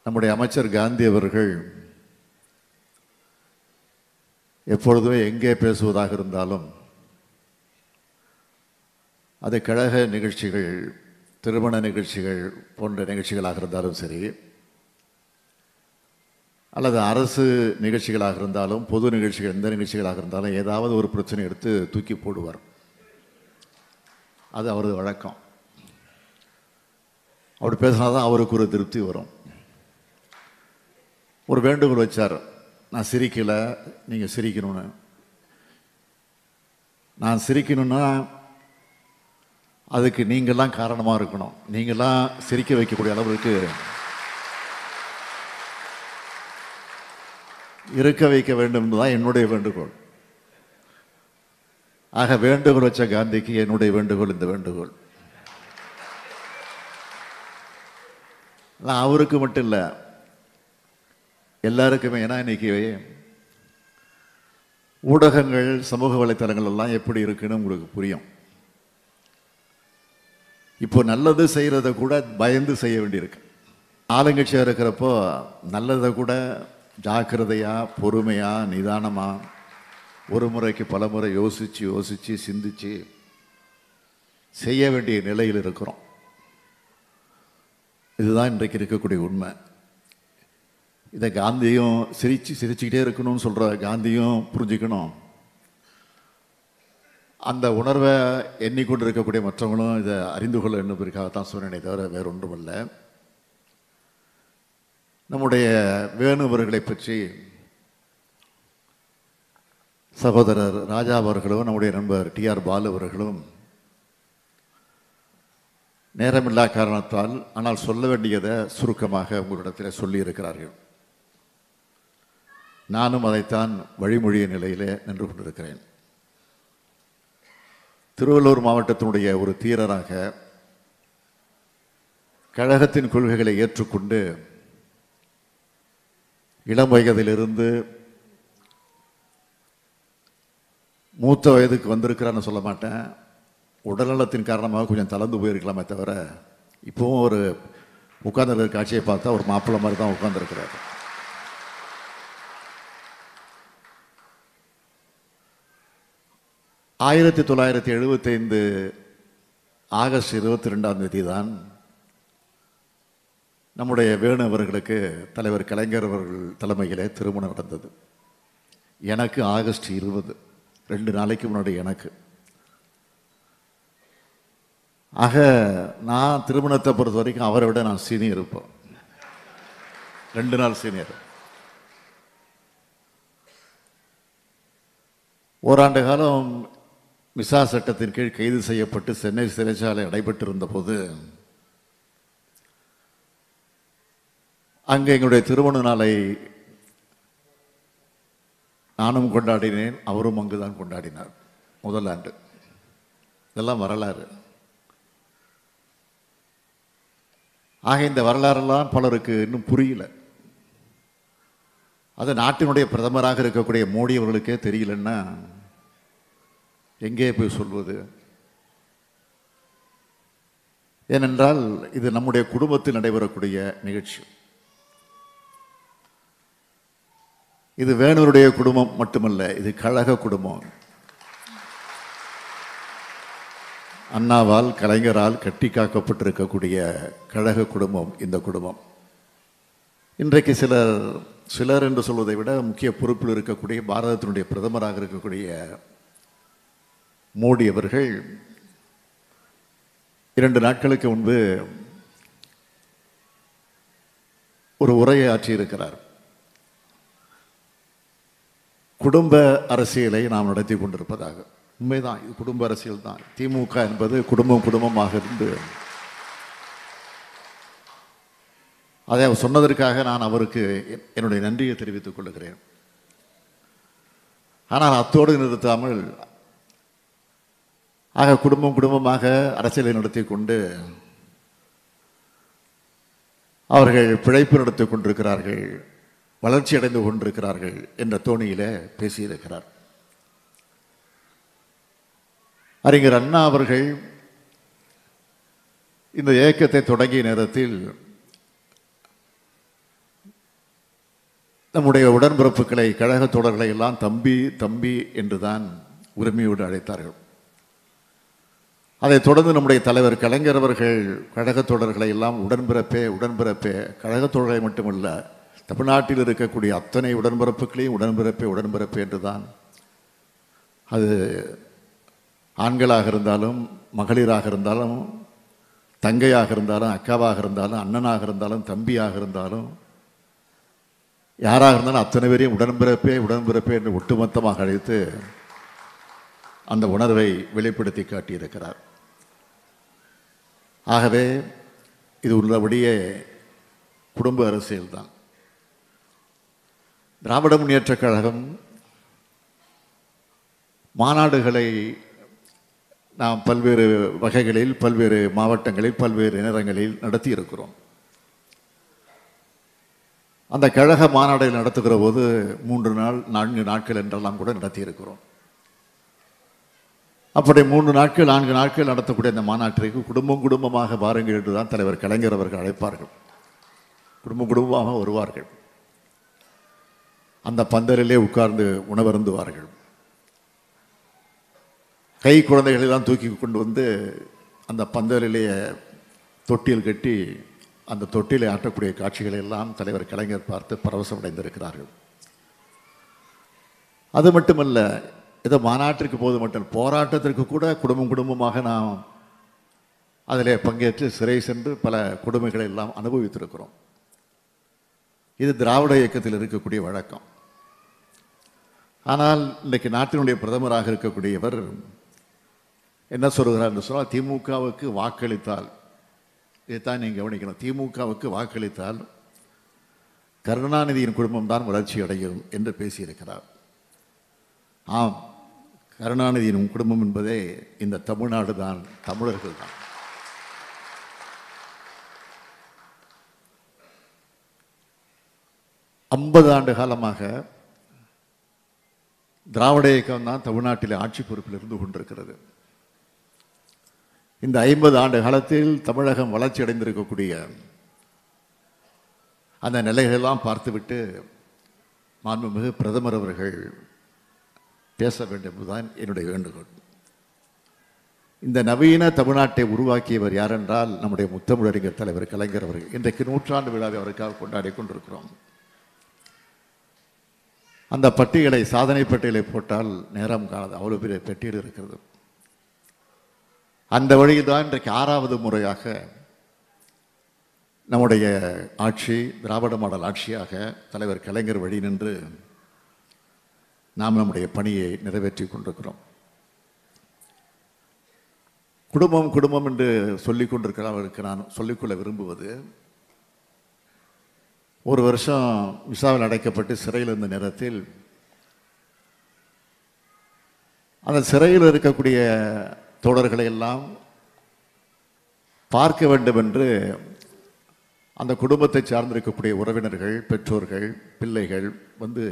நம்முடைய அமைச்சர் காந்தி அவர்கள் எப்பொழுதுமே எங்கே பேசுவதாக இருந்தாலும் அது கழக நிகழ்ச்சிகள் திருமண நிகழ்ச்சிகள் போன்ற நிகழ்ச்சிகளாக இருந்தாலும் சரி அல்லது அரசு நிகழ்ச்சிகளாக இருந்தாலும் பொது நிகழ்ச்சிகள் எந்த நிகழ்ச்சிகளாக இருந்தாலும் ஏதாவது ஒரு பிரச்சனை எடுத்து தூக்கி போடுவார் அது அவரது வழக்கம் அப்படி பேசினா தான் அவருக்கு ஒரு திருப்தி வரும் ஒரு வேண்டுகோள் வச்சார் நான் சிரிக்கலை நீங்கள் சிரிக்கணும்னு நான் சிரிக்கணும்னா அதுக்கு நீங்கள்லாம் காரணமாக இருக்கணும் நீங்கள்லாம் சிரிக்க வைக்கக்கூடிய அளவுக்கு இருக்க வைக்க வேண்டும் தான் என்னுடைய வேண்டுகோள் ஆக வேண்டுகோள் வச்ச காந்திக்கு என்னுடைய வேண்டுகோள் இந்த வேண்டுகோள் நான் அவருக்கு மட்டும் இல்லை எல்லாருக்குமே ஏன்னா இன்னைக்கு ஊடகங்கள் சமூக வலைத்தளங்கள் எல்லாம் எப்படி இருக்குன்னு உங்களுக்கு புரியும் இப்போ நல்லது செய்கிறத கூட பயந்து செய்ய வேண்டியிருக்கு ஆளுங்கட்சியாக இருக்கிறப்போ நல்லதை கூட ஜாக்கிரதையா பொறுமையா நிதானமா ஒரு முறைக்கு பல முறை யோசிச்சு யோசிச்சு சிந்திச்சு செய்ய வேண்டிய நிலையில் இருக்கிறோம் இதுதான் இன்றைக்கு இருக்கக்கூடிய உண்மை இதை காந்தியும் சிரிச்சு சிரிச்சுக்கிட்டே இருக்கணும்னு சொல்ற காந்தியும் புரிஞ்சுக்கணும் அந்த உணர்வை எண்ணிக்கொண்டு இருக்கக்கூடிய மற்றவங்களும் இதை அறிந்து கொள்ள என்பதற்காகத்தான் சொன்னேனே தவிர வேற ஒன்றுமல்ல நம்முடைய வேணு அவர்களை பற்றி சகோதரர் ராஜா அவர்களும் நம்முடைய நண்பர் டிஆர் பாலு அவர்களும் நேரமில்லா காரணத்தால் ஆனால் சொல்ல வேண்டியதை சுருக்கமாக உங்களிடத்தில் சொல்லியிருக்கிறார்கள் நானும் அதைத்தான் வழிமொழிய நிலையிலே நின்று கொண்டிருக்கிறேன் திருவள்ளூர் மாவட்டத்தினுடைய ஒரு தீரராக கழகத்தின் கொள்கைகளை ஏற்றுக்கொண்டு இளம் வயதிலிருந்து மூத்த வயதுக்கு வந்திருக்கிறான்னு சொல்ல மாட்டேன் உடல்நலத்தின் காரணமாக கொஞ்சம் தளர்ந்து போயிருக்கலாமே தவிர இப்பவும் ஒரு உட்கார்ந்துருக்கிற காட்சியை பார்த்தா ஒரு மாப்பிள்ளை மாதிரி தான் உட்கார்ந்துருக்கிறார் ஆயிரத்தி தொள்ளாயிரத்தி எழுபத்தைந்து ஆகஸ்ட் இருபத்தி ரெண்டாம் தேதி தான் நம்முடைய வேணு அவர்களுக்கு தலைவர் கலைஞர் அவர்கள் தலைமையிலே திருமணம் நடந்தது எனக்கு ஆகஸ்ட் இருபது ரெண்டு நாளைக்கு முன்னாடி எனக்கு ஆக நான் திருமணத்தை பொறுத்த வரைக்கும் அவரை விட நான் சீனியர் இருப்போம் ரெண்டு நாள் சீனியர் ஓராண்டு காலம் மிசா சட்டத்தின் கீழ் கைது செய்யப்பட்டு சென்னை சிறைச்சாலை அடைபட்டிருந்த போது அங்கே எங்களுடைய திருமண நாளை நானும் கொண்டாடினேன் அவரும் அங்குதான் கொண்டாடினார் முதல் ஆண்டு இதெல்லாம் வரலாறு ஆக இந்த வரலாறெல்லாம் பலருக்கு இன்னும் புரியல அது நாட்டினுடைய பிரதமராக இருக்கக்கூடிய மோடி அவர்களுக்கே தெரியலன்னா எங்கே போய் சொல்வது ஏனென்றால் இது நம்முடைய குடும்பத்தில் நடைபெறக்கூடிய நிகழ்ச்சி இது வேணூருடைய குடும்பம் மட்டுமல்ல இது கழக குடும்பம் அண்ணாவால் கலைஞரால் கட்டி காக்கப்பட்டிருக்கக்கூடிய கழக குடும்பம் இந்த குடும்பம் இன்றைக்கு சிலர் சிலர் என்று சொல்வதை விட முக்கிய பொறுப்பில் இருக்கக்கூடிய பாரதத்தினுடைய பிரதமராக இருக்கக்கூடிய மோடி அவர்கள் இரண்டு நாட்களுக்கு முன்பு ஒரு உரையை ஆற்றியிருக்கிறார் குடும்ப அரசியலை நாம் நடத்தி கொண்டிருப்பதாக உண்மைதான் இது குடும்ப அரசியல் தான் திமுக என்பது குடும்பம் குடும்பமாக இருந்து அதை அவர் சொன்னதற்காக நான் அவருக்கு என்- என்னுடைய நன்றியை தெரிவித்துக் கொள்கிறேன் ஆனால் அத்தோடு நிறுத்தாமல் ஆக குடும்பம் குடும்பமாக அரசியலை நடத்தி கொண்டு அவர்கள் பிழைப்பு நடத்திக் கொண்டிருக்கிறார்கள் வளர்ச்சி அடைந்து கொண்டிருக்கிறார்கள் என்ற தோணியில பேசியிருக்கிறார் அறிஞர் அண்ணா அவர்கள் இந்த இயக்கத்தை தொடங்கிய நேரத்தில் நம்முடைய உடன்பிறப்புகளை கழகத் தோழர்களை எல்லாம் தம்பி தம்பி என்றுதான் உரிமையோடு அழைத்தார்கள் அதைத் தொடர்ந்து நம்முடைய தலைவர் கலைஞர் அவர்கள் கழகத் தோழர்களை எல்லாம் உடன்பிறப்பே உடன்பிறப்பே கழகத் தோழர்களை மட்டுமல்ல தமிழ்நாட்டில் இருக்கக்கூடிய அத்தனை உடன்பிறப்புகளையும் உடன்பிறப்பே உடன்பிறப்பே என்றுதான் அது ஆண்களாக இருந்தாலும் மகளிராக இருந்தாலும் தங்கையாக இருந்தாலும் அக்காவாக இருந்தாலும் அண்ணனாக இருந்தாலும் தம்பியாக இருந்தாலும் யாராக இருந்தாலும் அத்தனை பேரையும் உடன்பிறப்பே உடன்பிறப்பே என்று ஒட்டுமொத்தமாக அழைத்து அந்த உணர்வை வெளிப்படுத்தி காட்டியிருக்கிறார் ஆகவே இது உள்ளபடியே குடும்ப அரசியல் தான் திராவிட முன்னேற்றக் கழகம் மாநாடுகளை நாம் பல்வேறு வகைகளில் பல்வேறு மாவட்டங்களில் பல்வேறு நேரங்களில் நடத்தி இருக்கிறோம் அந்த கழக மாநாடை நடத்துகிற போது மூன்று நாள் நான்கு நாட்கள் என்றெல்லாம் கூட நடத்தி இருக்கிறோம் அப்படி மூன்று நாட்கள் நான்கு நாட்கள் நடத்தக்கூடிய அந்த மாநாட்டிற்கு குடும்பம் குடும்பமாக வாருங்கள் என்று தான் தலைவர் கலைஞர் அவர்கள் அழைப்பார்கள் குடும்பம் குடும்பமாக வருவார்கள் அந்த பந்தலிலே உட்கார்ந்து உணவருந்துவார்கள் கை குழந்தைகளை எல்லாம் தூக்கி கொண்டு வந்து அந்த பந்தலிலே தொட்டில் கட்டி அந்த தொட்டிலை ஆட்டக்கூடிய காட்சிகளை எல்லாம் தலைவர் கலைஞர் பார்த்து பரவசமடைந்திருக்கிறார்கள் அது மட்டுமல்ல ஏதோ மாநாட்டிற்கு போது மட்டும் போராட்டத்திற்கு கூட குடும்பம் குடும்பமாக நாம் அதிலே பங்கேற்று சிறை சென்று பல கொடுமைகளை எல்லாம் அனுபவித்திருக்கிறோம் இது திராவிட இயக்கத்தில் இருக்கக்கூடிய வழக்கம் ஆனால் இன்றைக்கு நாட்டினுடைய பிரதமராக இருக்கக்கூடியவர் என்ன சொல்கிறார் என்று சொன்னால் திமுகவுக்கு வாக்களித்தால் இதைத்தான் நீங்கள் கவனிக்கணும் திமுகவுக்கு வாக்களித்தால் கருணாநிதியின் குடும்பம் தான் வளர்ச்சி அடையும் என்று பேசியிருக்கிறார் ஆம் கருணாநிதியின் குடும்பம் என்பதே இந்த தமிழ்நாடு தான் தமிழர்கள் தான் ஐம்பது ஆண்டு காலமாக திராவிட இயக்கம் தான் தமிழ்நாட்டில் ஆட்சி பொறுப்பில் இருந்து கொண்டிருக்கிறது இந்த ஐம்பது ஆண்டு காலத்தில் தமிழகம் வளர்ச்சி அடைந்திருக்கக்கூடிய அந்த நிலைகளெல்லாம் பார்த்துவிட்டு மாண்புமிகு பிரதமர் அவர்கள் பேச வேண்டும் என்பதுதான் என்னுடைய வேண்டுகோள் இந்த நவீன தமிழ்நாட்டை உருவாக்கியவர் யார் என்றால் நம்முடைய முத்தமிழறிஞர் தலைவர் கலைஞர் அவர்கள் இன்றைக்கு நூற்றாண்டு விழாவை அவருக்காக கொண்டாடி கொண்டிருக்கிறோம் அந்த பட்டியலை சாதனை பட்டியலை போட்டால் நேரம் காணாது அவ்வளோ பெரிய பட்டியல் இருக்கிறது அந்த வழியில் தான் இன்றைக்கு ஆறாவது முறையாக நம்முடைய ஆட்சி திராவிட மாடல் ஆட்சியாக தலைவர் கலைஞர் வழி நின்று நாம் நம்முடைய பணியை நிறைவேற்றி கொண்டிருக்கிறோம் குடும்பம் குடும்பம் என்று சொல்லிக் கொண்டிருக்கிறவருக்கு நான் சொல்லிக்கொள்ள விரும்புவது ஒரு வருஷம் விசாவில் அடைக்கப்பட்டு சிறையில் இருந்த நேரத்தில் அந்த சிறையில் இருக்கக்கூடிய தோழர்களை எல்லாம் பார்க்க வேண்டும் என்று அந்த குடும்பத்தை சார்ந்திருக்கக்கூடிய உறவினர்கள் பெற்றோர்கள் பிள்ளைகள் வந்து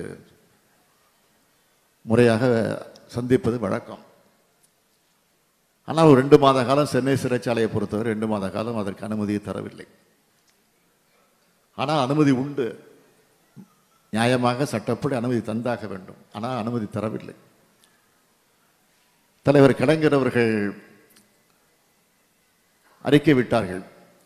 முறையாக சந்திப்பது வழக்கம் ஆனால் ஒரு ரெண்டு மாத காலம் சென்னை சிறைச்சாலையை பொறுத்தவரை ரெண்டு மாத காலம் அதற்கு அனுமதியை தரவில்லை ஆனால் அனுமதி உண்டு நியாயமாக சட்டப்படி அனுமதி தந்தாக வேண்டும் ஆனால் அனுமதி தரவில்லை தலைவர் கலைஞர் அவர்கள் அறிக்கை விட்டார்கள்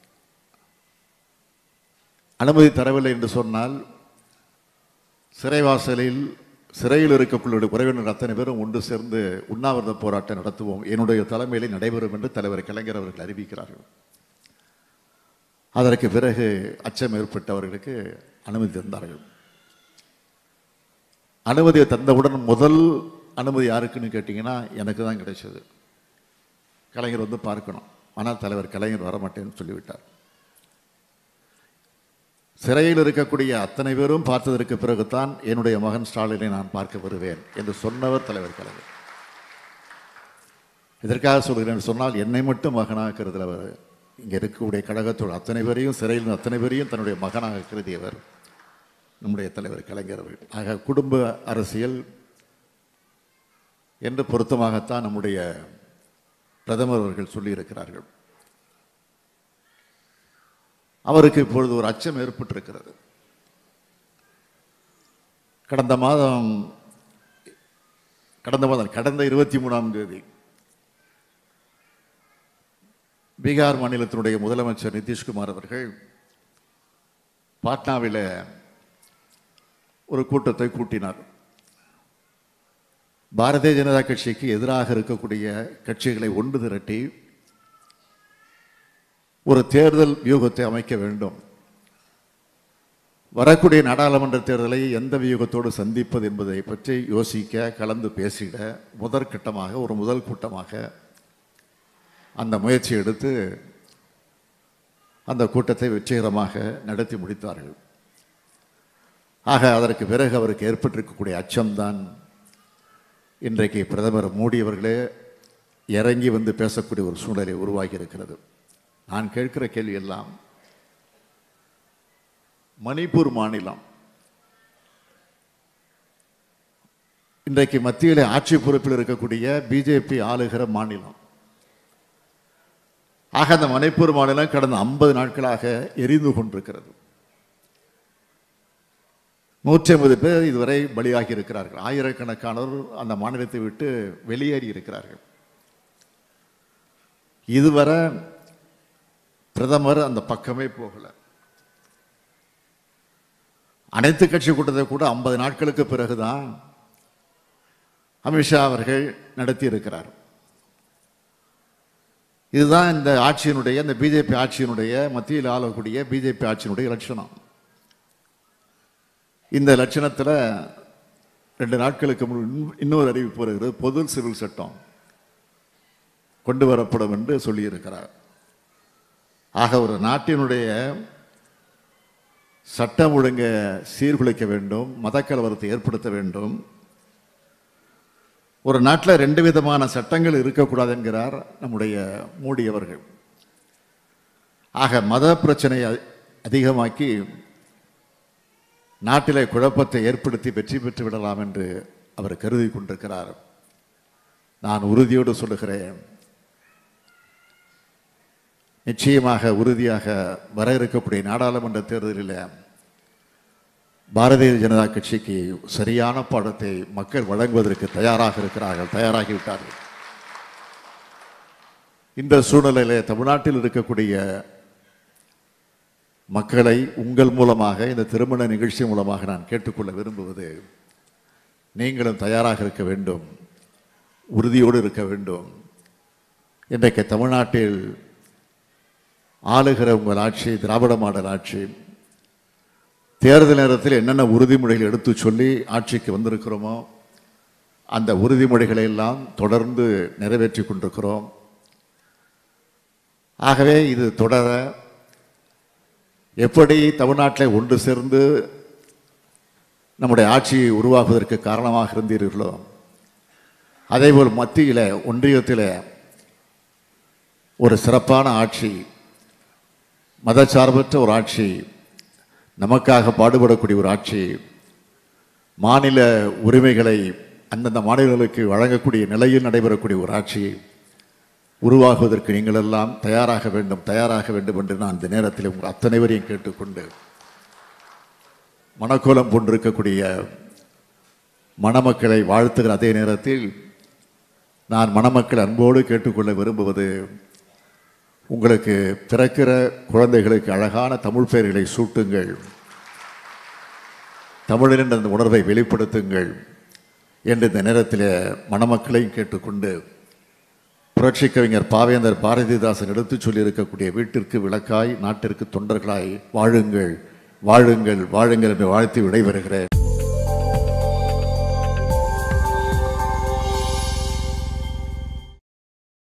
அனுமதி தரவில்லை என்று சொன்னால் சிறைவாசலில் சிறையில் இருக்கக்கூடிய உறவினர் அத்தனை பேரும் ஒன்று சேர்ந்து உண்ணாவிரத போராட்டம் நடத்துவோம் என்னுடைய தலைமையிலே நடைபெறும் என்று தலைவர் கலைஞர் அவர்கள் அறிவிக்கிறார்கள் அதற்கு பிறகு அச்சம் ஏற்பட்டவர்களுக்கு அனுமதி தந்தார்கள் அனுமதியை தந்தவுடன் முதல் அனுமதி யாருக்குன்னு கேட்டிங்கன்னா எனக்கு தான் கிடைச்சது கலைஞர் வந்து பார்க்கணும் ஆனால் தலைவர் கலைஞர் வரமாட்டேன்னு சொல்லிவிட்டார் சிறையில் இருக்கக்கூடிய அத்தனை பேரும் பார்த்ததற்கு பிறகுதான் என்னுடைய மகன் ஸ்டாலினை நான் பார்க்க வருவேன் என்று சொன்னவர் தலைவர் கலைஞர் இதற்காக சொல்கிறேன் சொன்னால் என்னை மட்டும் மகனாக கருதல அவர் இங்கே இருக்கக்கூடிய கழகத்தோடு அத்தனை பேரையும் சிறையில் இருந்த அத்தனை பேரையும் தன்னுடைய மகனாக கருதியவர் நம்முடைய தலைவர் கலைஞர் அவர்கள் ஆக குடும்ப அரசியல் என்று பொருத்தமாகத்தான் நம்முடைய பிரதமர் அவர்கள் சொல்லியிருக்கிறார்கள் அவருக்கு இப்பொழுது ஒரு அச்சம் ஏற்பட்டிருக்கிறது கடந்த மாதம் கடந்த மாதம் கடந்த இருபத்தி மூணாம் தேதி பீகார் மாநிலத்தினுடைய முதலமைச்சர் நிதிஷ்குமார் அவர்கள் பாட்னாவில் ஒரு கூட்டத்தை கூட்டினார் பாரதிய ஜனதா கட்சிக்கு எதிராக இருக்கக்கூடிய கட்சிகளை ஒன்று திரட்டி ஒரு தேர்தல் வியூகத்தை அமைக்க வேண்டும் வரக்கூடிய நாடாளுமன்ற தேர்தலை எந்த வியூகத்தோடு சந்திப்பது என்பதை பற்றி யோசிக்க கலந்து பேசிட முதற்கட்டமாக ஒரு முதல் கூட்டமாக அந்த முயற்சி எடுத்து அந்த கூட்டத்தை வெற்றிகரமாக நடத்தி முடித்தார்கள் ஆக அதற்கு பிறகு அவருக்கு ஏற்பட்டிருக்கக்கூடிய அச்சம்தான் இன்றைக்கு பிரதமர் மோடி அவர்களே இறங்கி வந்து பேசக்கூடிய ஒரு சூழ்நிலை உருவாகி இருக்கிறது நான் கேட்கிற கேள்வி எல்லாம் மணிப்பூர் மாநிலம் இன்றைக்கு மத்தியில் ஆட்சி பொறுப்பில் இருக்கக்கூடிய பிஜேபி ஆளுகிற மாநிலம் ஆக அந்த மணிப்பூர் மாநிலம் கடந்த ஐம்பது நாட்களாக எரிந்து கொண்டிருக்கிறது நூற்றி ஐம்பது பேர் இதுவரை பலியாகி இருக்கிறார்கள் ஆயிரக்கணக்கானோர் அந்த மாநிலத்தை விட்டு வெளியேறி இருக்கிறார்கள் இதுவரை பிரதமர் அந்த பக்கமே போகல அனைத்து கட்சி கூட்டத்தை கூட ஐம்பது நாட்களுக்கு பிறகுதான் அமித்ஷா அவர்கள் நடத்தி இருக்கிறார் இதுதான் இந்த ஆட்சியினுடைய இந்த பிஜேபி ஆட்சியினுடைய மத்தியில் ஆளக்கூடிய பிஜேபி ஆட்சியினுடைய லட்சணம் இந்த லட்சணத்தில் ரெண்டு நாட்களுக்கு முன் இன்னொரு அறிவிப்பு வருகிறது பொது சிவில் சட்டம் கொண்டு வரப்படும் என்று சொல்லியிருக்கிறார் ஆக ஒரு நாட்டினுடைய சட்டம் ஒழுங்க சீர்குலைக்க வேண்டும் மதக்கலவரத்தை ஏற்படுத்த வேண்டும் ஒரு நாட்டில் ரெண்டு விதமான சட்டங்கள் இருக்கக்கூடாது என்கிறார் நம்முடைய மோடி அவர்கள் ஆக மத பிரச்சனையை அதிகமாக்கி நாட்டிலே குழப்பத்தை ஏற்படுத்தி வெற்றி பெற்று விடலாம் என்று அவர் கருதி கொண்டிருக்கிறார் நான் உறுதியோடு சொல்லுகிறேன் நிச்சயமாக உறுதியாக வர இருக்கக்கூடிய நாடாளுமன்ற தேர்தலில் பாரதிய ஜனதா கட்சிக்கு சரியான பாடத்தை மக்கள் வழங்குவதற்கு தயாராக இருக்கிறார்கள் தயாராகிவிட்டார்கள் இந்த சூழ்நிலையிலே தமிழ்நாட்டில் இருக்கக்கூடிய மக்களை உங்கள் மூலமாக இந்த திருமண நிகழ்ச்சி மூலமாக நான் கேட்டுக்கொள்ள விரும்புவது நீங்களும் தயாராக இருக்க வேண்டும் உறுதியோடு இருக்க வேண்டும் இன்றைக்கு தமிழ்நாட்டில் ஆளுகிற உங்கள் ஆட்சி திராவிட மாடல் ஆட்சி தேர்தல் நேரத்தில் என்னென்ன உறுதிமொழிகள் எடுத்து சொல்லி ஆட்சிக்கு வந்திருக்கிறோமோ அந்த உறுதிமொழிகளை எல்லாம் தொடர்ந்து நிறைவேற்றி கொண்டிருக்கிறோம் ஆகவே இது தொடர எப்படி தமிழ்நாட்டில் ஒன்று சேர்ந்து நம்முடைய ஆட்சி உருவாகுவதற்கு காரணமாக இருந்தீர்களோ அதேபோல் மத்தியில் ஒன்றியத்தில் ஒரு சிறப்பான ஆட்சி மதச்சார்பற்ற ஒரு ஆட்சி நமக்காக பாடுபடக்கூடிய ஒரு ஆட்சி மாநில உரிமைகளை அந்தந்த மாநிலங்களுக்கு வழங்கக்கூடிய நிலையில் நடைபெறக்கூடிய ஒரு ஆட்சி உருவாகுவதற்கு நீங்கள் எல்லாம் தயாராக வேண்டும் தயாராக வேண்டும் என்று நான் இந்த நேரத்தில் உங்கள் அத்தனை பேரையும் கேட்டுக்கொண்டு மணக்கோலம் போன்றிருக்கக்கூடிய மணமக்களை வாழ்த்துகிற அதே நேரத்தில் நான் மணமக்கள் அன்போடு கேட்டுக்கொள்ள விரும்புவது உங்களுக்கு பிறக்கிற குழந்தைகளுக்கு அழகான தமிழ் பெயர்களை சூட்டுங்கள் தமிழரின் அந்த உணர்வை வெளிப்படுத்துங்கள் என்று இந்த நேரத்தில் மணமக்களையும் கேட்டுக்கொண்டு புரட்சி கவிஞர் பாவேந்தர் பாரதிதாசன் எடுத்துச் சொல்லியிருக்கக்கூடிய வீட்டிற்கு விளக்காய் நாட்டிற்கு தொண்டர்களாய் வாழுங்கள் வாழுங்கள் வாழுங்கள் என்று வாழ்த்தி விடைபெறுகிறேன்